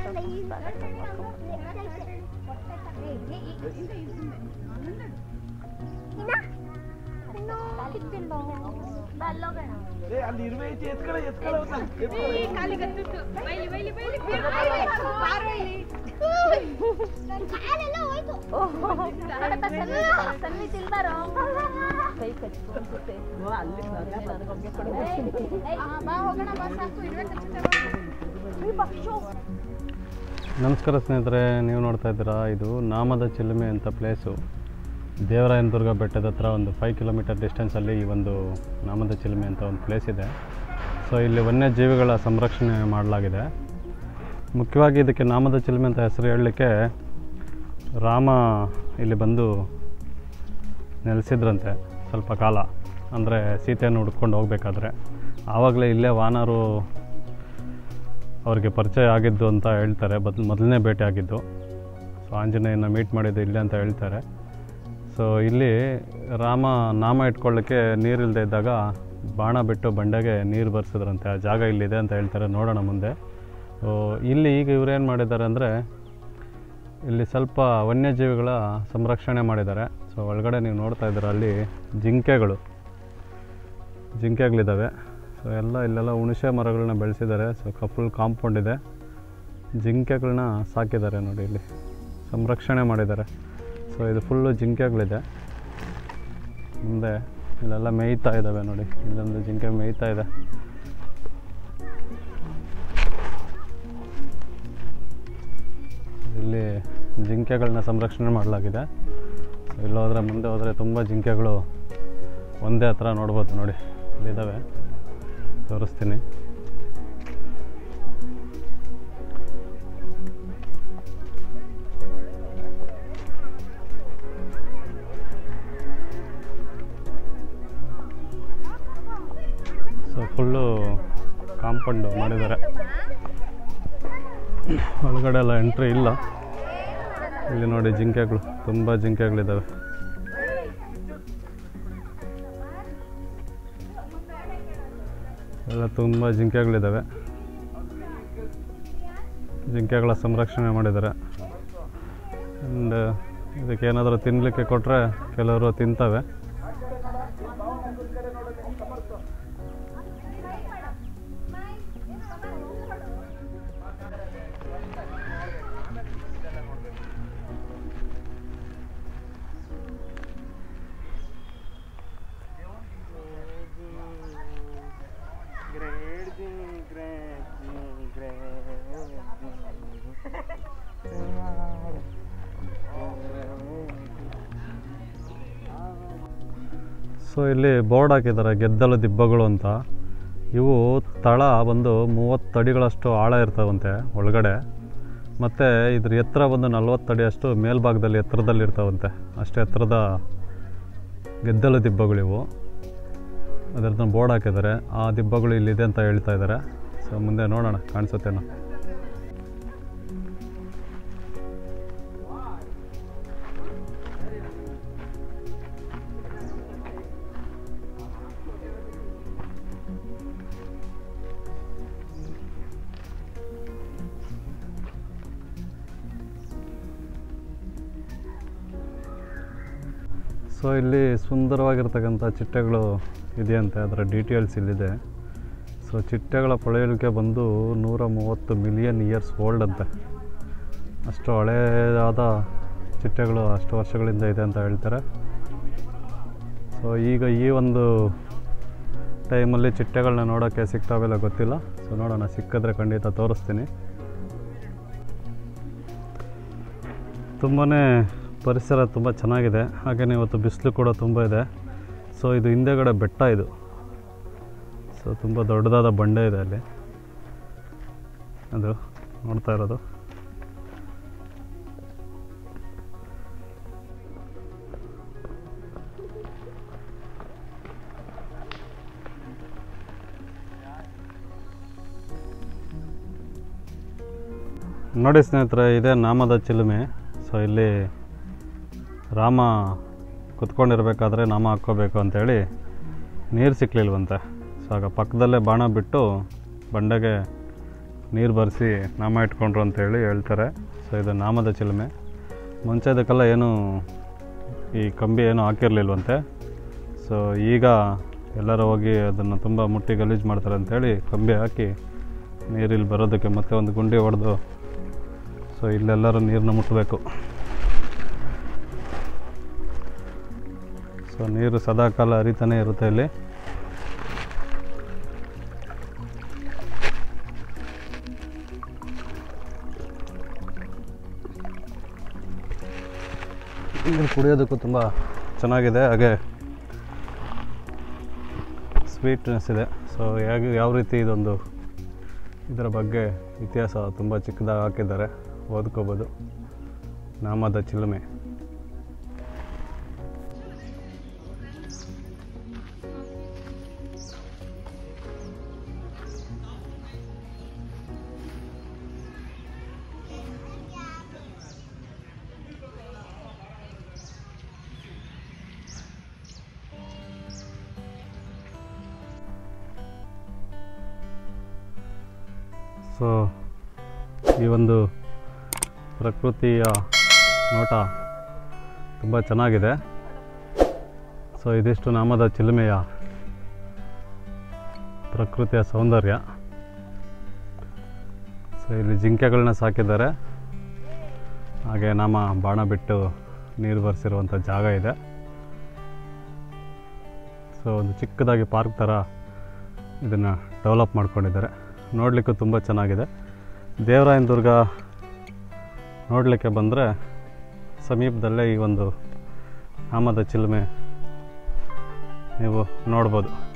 ಏ ಅಲ್ಲಿ ಇರುವೆ ಐತಿ ಎತ್ಕಳ ಎತ್ಕಳ ಅವ್ನ, ಎತ್ಕಳ. ಕೈ ಕಚ್ಚಿತು ಅನ್ಸುತ್ತೆ ನಮಸ್ಕಾರ ಸ್ನೇಹಿತರೆ ನೀವು ನೋಡ್ತಾ ಇದ್ದೀರಾ ಇದು ನಾಮದ ಚಿಲುಮೆ ಅಂತ ಪ್ಲೇಸು ದೇವರಾಯನದುರ್ಗ ಬೆಟ್ಟದ ಹತ್ರ ಒಂದು ಫೈವ್ ಕಿಲೋಮೀಟರ್ ಡಿಸ್ಟೆನ್ಸಲ್ಲಿ ಈ ಒಂದು ನಾಮದ ಚಿಲುಮೆ ಅಂತ ಒಂದು ಪ್ಲೇಸ್ ಇದೆ ಸೊ ಇಲ್ಲಿ ವನ್ಯಜೀವಿಗಳ ಸಂರಕ್ಷಣೆ ಮಾಡಲಾಗಿದೆ ಮುಖ್ಯವಾಗಿ ಇದಕ್ಕೆ ನಾಮದ ಚಿಲುಮೆ ಅಂತ ಹೆಸರು ಹೇಳಲಿಕ್ಕೆ ರಾಮ ಇಲ್ಲಿ ಬಂದು ನೆಲೆಸಿದ್ರಂತೆ ಸ್ವಲ್ಪ ಕಾಲ ಅಂದರೆ ಸೀತೆಯನ್ನು ಹುಡ್ಕೊಂಡು ಹೋಗಬೇಕಾದ್ರೆ ಆವಾಗಲೇ ಇಲ್ಲೇ ವಾನರು ಅವ್ರಿಗೆ ಪರಿಚಯ ಆಗಿದ್ದು ಅಂತ ಹೇಳ್ತಾರೆ ಬದ್ ಮೊದಲನೇ ಭೇಟಿ ಆಗಿದ್ದು ಸೊ ಆಂಜನೇಯನ ಮೀಟ್ ಮಾಡಿದ್ದು ಇಲ್ಲೇ ಅಂತ ಹೇಳ್ತಾರೆ ಸೊ ಇಲ್ಲಿ ರಾಮ ನಾಮ ಇಟ್ಕೊಳ್ಳೋಕ್ಕೆ ನೀರಿಲ್ಲದೆ ಇದ್ದಾಗ ಬಾಣ ಬಿಟ್ಟು ಬಂಡೆಗೆ ನೀರು ಬರ್ಸಿದ್ರಂತೆ ಆ ಜಾಗ ಇಲ್ಲಿದೆ ಅಂತ ಹೇಳ್ತಾರೆ ನೋಡೋಣ ಮುಂದೆ ಸೊ ಇಲ್ಲಿ ಈಗ ಇವ್ರೇನು ಮಾಡಿದ್ದಾರೆ ಅಂದರೆ ಇಲ್ಲಿ ಸ್ವಲ್ಪ ವನ್ಯಜೀವಿಗಳ ಸಂರಕ್ಷಣೆ ಮಾಡಿದ್ದಾರೆ ಸೊ ಒಳಗಡೆ ನೀವು ನೋಡ್ತಾ ಇದ್ದೀರ ಅಲ್ಲಿ ಜಿಂಕೆಗಳು ಜಿಂಕೆಗಳಿದ್ದಾವೆ ಸೊ ಎಲ್ಲ ಇಲ್ಲೆಲ್ಲ ಹುಣಸೆ ಮರಗಳನ್ನ ಬೆಳೆಸಿದ್ದಾರೆ ಸೊ ಫುಲ್ ಕಾಂಪೌಂಡ್ ಇದೆ ಜಿಂಕೆಗಳನ್ನ ಸಾಕಿದ್ದಾರೆ ನೋಡಿ ಇಲ್ಲಿ ಸಂರಕ್ಷಣೆ ಮಾಡಿದ್ದಾರೆ ಸೊ ಇದು ಫುಲ್ಲು ಜಿಂಕೆಗಳಿದೆ ಮುಂದೆ ಇಲ್ಲೆಲ್ಲ ಮೇಯ್ತಾ ಇದ್ದಾವೆ ನೋಡಿ ಇಲ್ಲೊಂದು ಜಿಂಕೆ ಮೇಯ್ತಾ ಇದೆ ಇಲ್ಲಿ ಜಿಂಕೆಗಳನ್ನ ಸಂರಕ್ಷಣೆ ಮಾಡಲಾಗಿದೆ ಇಲ್ಲಿ ಹೋದರೆ ಮುಂದೆ ಹೋದರೆ ತುಂಬ ಜಿಂಕೆಗಳು ಒಂದೇ ಹತ್ರ ನೋಡ್ಬೋದು ನೋಡಿ ಇಲ್ಲಿದ್ದಾವೆ ತೋರಿಸ್ತೀನಿ ಸೊ ಫುಲ್ಲು ಕಾಂಪೌಂಡು ಮಾಡಿದ್ದಾರೆ ಒಳಗಡೆ ಎಲ್ಲ ಎಂಟ್ರಿ ಇಲ್ಲ ಇಲ್ಲಿ ನೋಡಿ ಜಿಂಕೆಗಳು ತುಂಬ ಜಿಂಕೆಗಳಿದ್ದಾವೆ ಎಲ್ಲ ತುಂಬ ಜಿಂಕೆಗಳಿದ್ದಾವೆ ಜಿಂಕೆಗಳ ಸಂರಕ್ಷಣೆ ಮಾಡಿದ್ದಾರೆ ಆ್ಯಂಡ್ ಇದಕ್ಕೆ ಏನಾದರೂ ತಿನ್ನಲಿಕ್ಕೆ ಕೊಟ್ಟರೆ ಕೆಲವರು ತಿಂತವೆ ಸೊ ಇಲ್ಲಿ ಬೋರ್ಡ್ ಹಾಕಿದ್ದಾರೆ ಗೆದ್ದಲು ದಿಬ್ಬಗಳು ಅಂತ ಇವು ತಳ ಬಂದು ಮೂವತ್ತು ಅಡಿಗಳಷ್ಟು ಆಳ ಇರ್ತಾವಂತೆ ಒಳಗಡೆ ಮತ್ತು ಇದ್ರ ಎತ್ತರ ಬಂದು ನಲ್ವತ್ತು ಅಡಿಯಷ್ಟು ಮೇಲ್ಭಾಗದಲ್ಲಿ ಎತ್ತರದಲ್ಲಿ ಇರ್ತಾವಂತೆ ಅಷ್ಟು ಎತ್ತರದ ಗೆದ್ದಲು ದಿಬ್ಬಗಳಿವು ಅದರದ್ದು ಬೋರ್ಡ್ ಹಾಕಿದ್ದಾರೆ ಆ ದಿಬ್ಬಗಳು ಇಲ್ಲಿದೆ ಅಂತ ಹೇಳ್ತಾ ಇದ್ದಾರೆ ಸೊ ಮುಂದೆ ನೋಡೋಣ ಕಾಣಿಸುತ್ತೇನೋ ಸೊ ಇಲ್ಲಿ ಸುಂದರವಾಗಿರ್ತಕ್ಕಂಥ ಚಿಟ್ಟೆಗಳು ಇದೆಯಂತೆ ಅದರ ಡೀಟೇಲ್ಸ್ ಇಲ್ಲಿದೆ ಸೊ ಚಿಟ್ಟೆಗಳ ಪಳೆಯುಳಿಕೆ ಬಂದು ನೂರ ಮೂವತ್ತು ಮಿಲಿಯನ್ ಇಯರ್ಸ್ ಓಲ್ಡ್ ಅಂತೆ ಅಷ್ಟು ಹಳೆಯದಾದ ಚಿಟ್ಟೆಗಳು ಅಷ್ಟು ವರ್ಷಗಳಿಂದ ಇದೆ ಅಂತ ಹೇಳ್ತಾರೆ ಸೊ ಈಗ ಈ ಒಂದು ಟೈಮಲ್ಲಿ ಚಿಟ್ಟೆಗಳನ್ನ ನೋಡೋಕ್ಕೆ ಸಿಗ್ತಾವೆಲ್ಲ ಗೊತ್ತಿಲ್ಲ ಸೊ ನೋಡೋಣ ಸಿಕ್ಕಿದ್ರೆ ಖಂಡಿತ ತೋರಿಸ್ತೀನಿ ತುಂಬಾ ಪರಿಸರ ತುಂಬ ಚೆನ್ನಾಗಿದೆ ಹಾಗೆಯೇ ಇವತ್ತು ಬಿಸಿಲು ಕೂಡ ತುಂಬ ಇದೆ ಸೊ ಇದು ಹಿಂದೆಗಡೆ ಬೆಟ್ಟ ಇದು ಸೊ ತುಂಬ ದೊಡ್ಡದಾದ ಬಂಡೆ ಇದೆ ಅಲ್ಲಿ ಅದು ನೋಡ್ತಾ ಇರೋದು ನೋಡಿ ಸ್ನೇಹಿತರೆ ಇದೇ ನಾಮದ ಚಿಲುಮೆ ಸೊ ಇಲ್ಲಿ ರಾಮ ಕುತ್ಕೊಂಡಿರ್ಬೇಕಾದ್ರೆ ನಾಮ ಹಾಕ್ಕೋಬೇಕು ಅಂತೇಳಿ ನೀರು ಸಿಕ್ಕಲಿಲ್ವಂತೆ ಸೊ ಆಗ ಪಕ್ಕದಲ್ಲೇ ಬಾಣ ಬಿಟ್ಟು ಬಂಡೆಗೆ ನೀರು ಬರೆಸಿ ನಾಮ ಇಟ್ಕೊಂಡ್ರು ಅಂತೇಳಿ ಹೇಳ್ತಾರೆ ಸೊ ಇದು ನಾಮದ ಚಿಲುಮೆ ಮುಂಚೆ ಇದಕ್ಕೆಲ್ಲ ಏನು ಈ ಕಂಬಿ ಏನು ಹಾಕಿರ್ಲಿಲ್ವಂತೆ ಸೊ ಈಗ ಎಲ್ಲರೂ ಹೋಗಿ ಅದನ್ನು ತುಂಬ ಮುಟ್ಟಿ ಗಲೀಜು ಮಾಡ್ತಾರೆ ಅಂತೇಳಿ ಕಂಬಿ ಹಾಕಿ ನೀರಿಲ್ಲಿ ಬರೋದಕ್ಕೆ ಮತ್ತೆ ಒಂದು ಗುಂಡಿ ಹೊಡೆದು ಸೊ ಇಲ್ಲೆಲ್ಲರೂ ನೀರನ್ನ ಮುಟ್ಟಬೇಕು ಸೊ ನೀರು ಸದಾಕಾಲ ಹರಿತಾನೆ ಇರುತ್ತೆ ಇಲ್ಲಿ ನೀರು ಕುಡಿಯೋದಕ್ಕೂ ತುಂಬ ಚೆನ್ನಾಗಿದೆ ಹಾಗೆ ಸ್ವೀಟ್ನೆಸ್ ಇದೆ ಸೊ ಹೇಗೆ ಯಾವ ರೀತಿ ಇದೊಂದು ಇದರ ಬಗ್ಗೆ ಇತಿಹಾಸ ತುಂಬ ಚಿಕ್ಕದಾಗಿ ಹಾಕಿದ್ದಾರೆ ಓದ್ಕೋಬೋದು ನಾಮದ ಚಿಲುಮೆ ಸೊ ಈ ಒಂದು ಪ್ರಕೃತಿಯ ನೋಟ ತುಂಬ ಚೆನ್ನಾಗಿದೆ ಸೊ ಇದಿಷ್ಟು ನಾಮದ ಚಿಲುಮೆಯ ಪ್ರಕೃತಿಯ ಸೌಂದರ್ಯ ಸೊ ಇಲ್ಲಿ ಜಿಂಕೆಗಳನ್ನ ಸಾಕಿದ್ದಾರೆ ಹಾಗೆ ನಾಮ ಬಾಣ ಬಿಟ್ಟು ನೀರು ಬರೆಸಿರುವಂಥ ಜಾಗ ಇದೆ ಸೊ ಒಂದು ಚಿಕ್ಕದಾಗಿ ಪಾರ್ಕ್ ಥರ ಇದನ್ನು ಡೆವಲಪ್ ಮಾಡ್ಕೊಂಡಿದ್ದಾರೆ ನೋಡಲಿಕ್ಕೂ ತುಂಬ ಚೆನ್ನಾಗಿದೆ ದೇವರಾಯನ ದುರ್ಗ ನೋಡಲಿಕ್ಕೆ ಬಂದರೆ ಸಮೀಪದಲ್ಲೇ ಈ ಒಂದು ನಾಮದ ಚಿಲುಮೆ ನೀವು ನೋಡ್ಬೋದು